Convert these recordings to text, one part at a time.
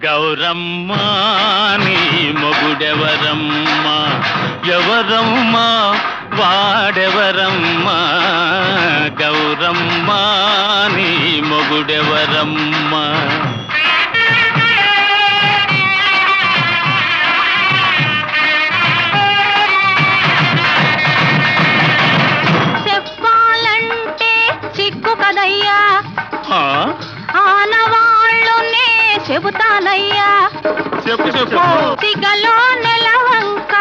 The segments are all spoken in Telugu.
గౌరమ్మ నీ మొగుడెవరమ్మ ఎవరమ్మ వాడెవరమ్మ గౌరమ్మ నీ మొగుడెవరమ్మ చెప్పాలంటే సిగ్గు కదయ్యా ఆ? ఆనవాళ్ళునే చెబుతానయ్యా చెప్పు చెప్పు సిగలో నెలవంక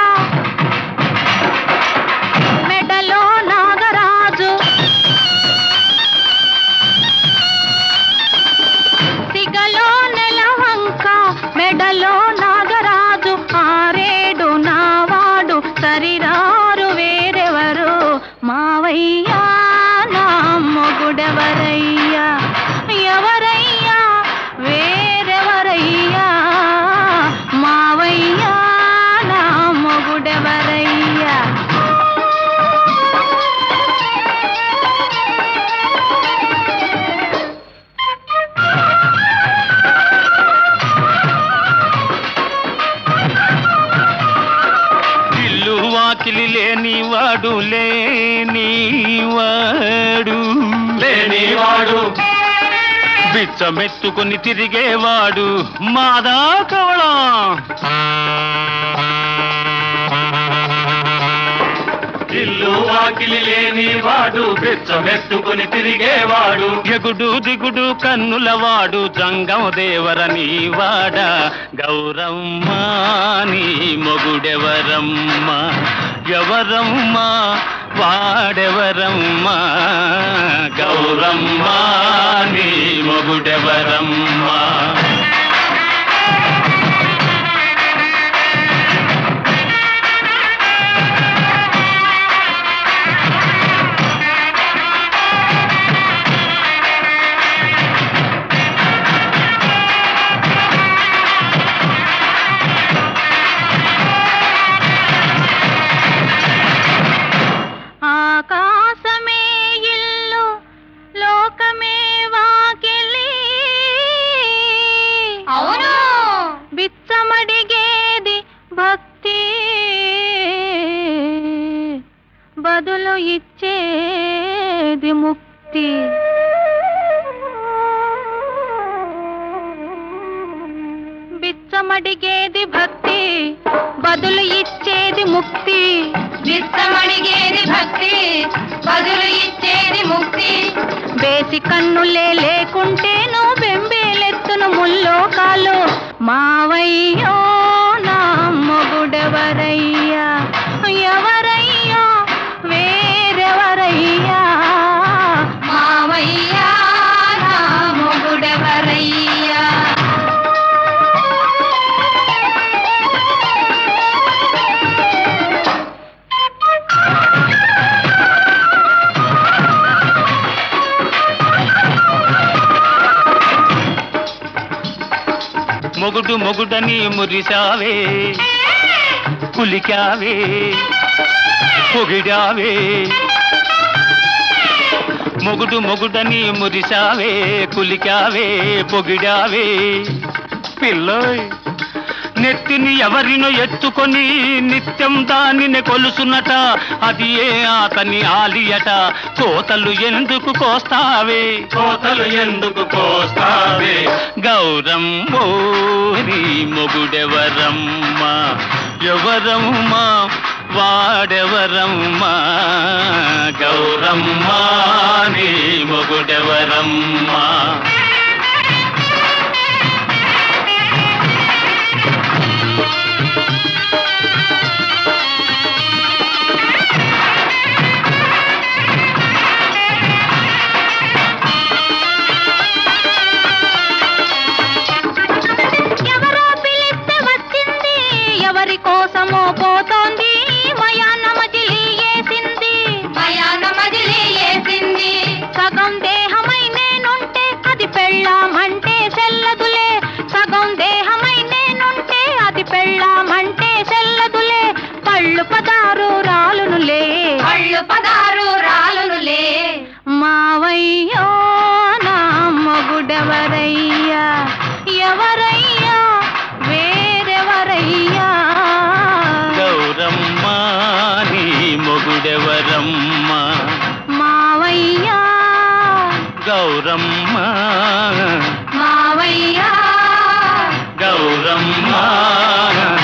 మెడలో నాగరాజు సిగలో నెలవంక మెడలో నాగరాజు ఆరేడు నావాడు సరిరారు వేరెవరు మావయ్యా నా మొగుడెవరయ్యా ఎవరయ్యా వేరెవరయ్యా మావయ్యా నా మొగుడెవరయ్యా ఇల్లు వాకిలి లేనివాడు లేనివాడు లేనివాడు బిచ్చమెత్తుకుని తిరిగేవాడు మాదా కవళం ఇల్లు వాకిలి లేనివాడు బిచ్చమెత్తుకుని తిరిగేవాడు ఎగుడు దిగుడు కన్నులవాడు జంగం దేవరని వాడ గౌరమ్మ నీ మొగుడెవరమ్మ ఎవరమ్మ వాడెవరమ్మ గౌరమ్మ నీ మొగుడెవరమ్మ ఆకాశమే ఇల్లు లోకమే వాకిలి అవును బిచ్చమడిగేది భక్తి బదులు ఇచ్చేది ముక్తి బిచ్చమడిగేది భక్తి బదులు ఇచ్చేది ముక్తి విత్తమడిగేది భక్తి బదులు ఇచ్చేది ముక్తి బేసి కన్నులే లేకుంటేను బెంబేలెత్తును ముల్లోకాలు మావయ్యో నా మొగుడెవరయ్యా ఎవరయ్యా వేరెవరయ్యా మావయ్యా నా మొగుడెవరయ్యా మొగుడు మొగుడని మురిశావే కులికావే పొగిడావే మొగుడు మొగుడని మురిశావే కులికావే పొగిడావే పిల్లోయ్ నెత్తిని ఎవరినో ఎత్తుకొని నిత్యం దానిని కొలుసునట అది ఏ అతని ఆలియట కోతలు ఎందుకు కోస్తావే కోతలు ఎందుకు కోస్తావే గౌరమ్మో నీ మొగుడెవరమ్మా ఎవరమ్మా వాడెవరమ్మా గౌరమ్మా నీ మొగుడెవరమ్మా ఎవరో పిలిస్తే వచ్చింది ఎవరి కోసమో పోతోంది మయాన్న మజిలీ వేసింది మయాన మజిలీ వేసింది సగం దేహమై నేనుంటే అది ఎవరమ్మ మావయ్యా గౌరమ్మ మావయ్యా గౌరమ్మ